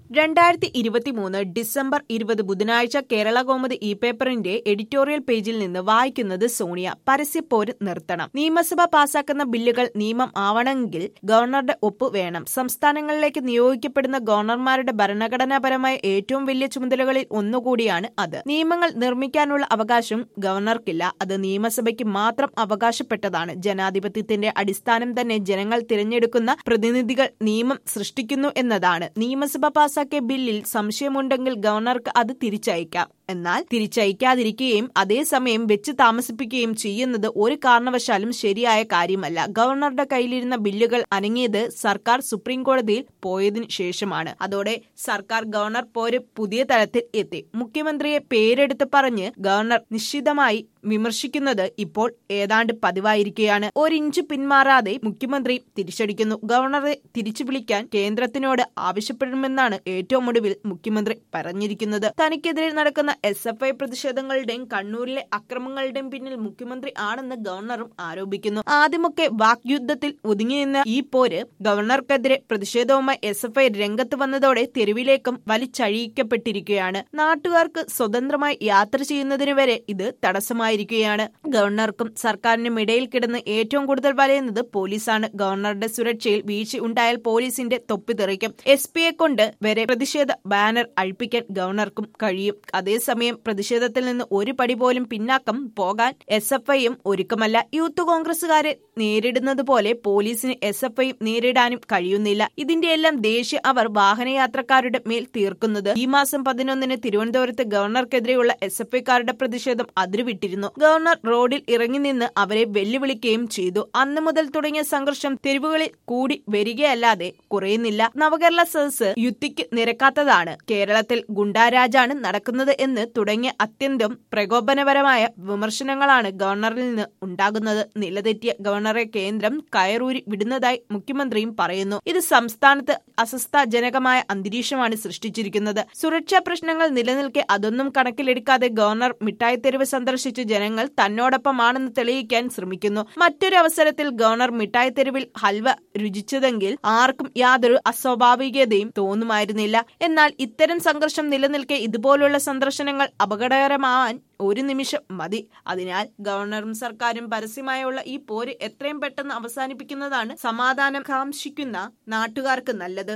രണ്ടായിരത്തി ഇരുപത്തിമൂന്ന് ഡിസംബർ ഇരുപത് ബുധനാഴ്ച കേരള കൗമുദി ഇ പേപ്പറിന്റെ എഡിറ്റോറിയൽ പേജിൽ നിന്ന് വായിക്കുന്നത് സോണിയ പരസ്യപ്പോര് നിർത്തണം നിയമസഭ പാസാക്കുന്ന ബില്ലുകൾ നിയമം ആവണമെങ്കിൽ ഗവർണറുടെ ഒപ്പ് വേണം സംസ്ഥാനങ്ങളിലേക്ക് നിയോഗിക്കപ്പെടുന്ന ഗവർണർമാരുടെ ഭരണഘടനാപരമായ ഏറ്റവും വലിയ ചുമതലകളിൽ ഒന്നുകൂടിയാണ് അത് നിയമങ്ങൾ നിർമ്മിക്കാനുള്ള അവകാശം ഗവർണർക്കില്ല അത് നിയമസഭയ്ക്ക് മാത്രം അവകാശപ്പെട്ടതാണ് ജനാധിപത്യത്തിന്റെ അടിസ്ഥാനം തന്നെ ജനങ്ങൾ തിരഞ്ഞെടുക്കുന്ന പ്രതിനിധികൾ നിയമം സൃഷ്ടിക്കുന്നു എന്നതാണ് നിയമസഭ പാസാക്കിയ ബില്ലിൽ സംശയമുണ്ടെങ്കിൽ ഗവർണർക്ക് അത് തിരിച്ചയക്കാം എന്നാൽ തിരിച്ചയക്കാതിരിക്കുകയും അതേസമയം വെച്ച് താമസിപ്പിക്കുകയും ചെയ്യുന്നത് ഒരു കാരണവശാലും ശരിയായ കാര്യമല്ല ഗവർണറുടെ കയ്യിലിരുന്ന ബില്ലുകൾ അനങ്ങിയത് സർക്കാർ സുപ്രീം കോടതിയിൽ പോയതിനു ശേഷമാണ് അതോടെ സർക്കാർ ഗവർണർ പോര് പുതിയ തലത്തിൽ എത്തി മുഖ്യമന്ത്രിയെ പേരെടുത്ത് പറഞ്ഞ് ഗവർണർ നിശ്ചിതമായി വിമർശിക്കുന്നത് ഇപ്പോൾ ഏതാണ്ട് പതിവായിരിക്കുകയാണ് ഒരിഞ്ച് പിന്മാറാതെ മുഖ്യമന്ത്രി തിരിച്ചടിക്കുന്നു ഗവർണറെ തിരിച്ചു വിളിക്കാൻ കേന്ദ്രത്തിനോട് ആവശ്യപ്പെടുമെന്നാണ് ഏറ്റവും ഒടുവിൽ മുഖ്യമന്ത്രി പറഞ്ഞിരിക്കുന്നത് തനിക്കെതിരെ നടക്കുന്ന എസ് എഫ് ഐ പ്രതിഷേധങ്ങളുടെയും കണ്ണൂരിലെ അക്രമങ്ങളുടെയും പിന്നിൽ മുഖ്യമന്ത്രി ആണെന്ന് ഗവർണറും ആരോപിക്കുന്നു ആദ്യമൊക്കെ വാക്യുദ്ധത്തിൽ ഒതുങ്ങിനിന്ന ഈ പോര് ഗവർണർക്കെതിരെ പ്രതിഷേധവുമായി എസ് എഫ് ഐ രംഗത്ത് വന്നതോടെ തെരുവിലേക്കും വലിച്ചഴിയിക്കപ്പെട്ടിരിക്കുകയാണ് നാട്ടുകാർക്ക് സ്വതന്ത്രമായി യാത്ര ചെയ്യുന്നതിന് വരെ ഇത് തടസ്സമായിരിക്കുകയാണ് ഗവർണർക്കും സർക്കാരിനും ഇടയിൽ കിടന്ന് ഏറ്റവും കൂടുതൽ വലയുന്നത് പോലീസാണ് ഗവർണറുടെ സുരക്ഷയിൽ വീഴ്ച ഉണ്ടായാൽ പോലീസിന്റെ തൊപ്പി തെറിക്കും എസ് പിയെ കൊണ്ട് വരെ പ്രതിഷേധ ബാനർ അഴിപ്പിക്കാൻ ഗവർണർക്കും കഴിയും അതേസമയം പ്രതിഷേധത്തിൽ നിന്ന് ഒരു പടി പോലും പിന്നാക്കം പോകാൻ എസ് എഫ് ഐയും ഒരുക്കമല്ല യൂത്ത് കോൺഗ്രസുകാരെ നേരിടുന്നത് പോലെ പോലീസിന് എസ് എഫ് ഐ നേരിടാനും കഴിയുന്നില്ല ഇതിന്റെയെല്ലാം ദേഷ്യം അവർ വാഹനയാത്രക്കാരുടെ മേൽ തീർക്കുന്നത് ഈ മാസം പതിനൊന്നിന് തിരുവനന്തപുരത്ത് ഗവർണർക്കെതിരെയുള്ള എസ് എഫ് ഐക്കാരുടെ പ്രതിഷേധം അതിരുവിട്ടിരുന്നു ഗവർണർ റോഡിൽ ഇറങ്ങി നിന്ന് അവരെ വെല്ലുവിളിക്കുകയും ചെയ്തു അന്ന് മുതൽ തുടങ്ങിയ സംഘർഷം തെരുവുകളിൽ കൂടി വരികയല്ലാതെ കുറയുന്നില്ല നവകേരള സദസ് യുദ്ധിക്ക് നിരക്കാത്തതാണ് കേരളത്തിൽ ഗുണ്ടാരാജാണ് നടക്കുന്നത് എന്ന് തുടങ്ങിയ അത്യന്തം പ്രകോപനപരമായ വിമർശനങ്ങളാണ് ഗവർണറിൽ നിന്ന് ഉണ്ടാകുന്നത് നിലതെറ്റിയ ഗവർണറെ കേന്ദ്രം കയറൂരി വിടുന്നതായി മുഖ്യമന്ത്രിയും പറയുന്നു ഇത് സംസ്ഥാനത്ത് അസ്വസ്ഥജനകമായ അന്തരീക്ഷമാണ് സൃഷ്ടിച്ചിരിക്കുന്നത് സുരക്ഷാ പ്രശ്നങ്ങൾ നിലനിൽക്കെ അതൊന്നും കണക്കിലെടുക്കാതെ ഗവർണർ മിഠായിത്തെരുവ് സന്ദർശിച്ച് ജനങ്ങൾ തന്നോടൊപ്പമാണെന്ന് തെളിയിക്കാൻ ശ്രമിക്കുന്നു മറ്റൊരു അവസരത്തിൽ ഗവർണർ മിഠായിത്തെരുവിൽ ഹൽവ രുചിച്ചതെങ്കിൽ ആർക്കും യാതൊരു അസ്വാഭാവികതയും തോന്നുമായിരുന്നില്ല എന്നാൽ ഇത്തരം സംഘർഷം നിലനിൽക്കെ ഇതുപോലുള്ള സന്ദർശനങ്ങൾ അപകടകരമാവാൻ ഒരു നിമിഷം മതി അതിനാൽ ഗവർണറും സർക്കാരും പരസ്യമായുള്ള ഈ പോര് എത്രയും പെട്ടെന്ന് അവസാനിപ്പിക്കുന്നതാണ് സമാധാനം കാംക്ഷിക്കുന്ന നാട്ടുകാർക്ക് നല്ലത്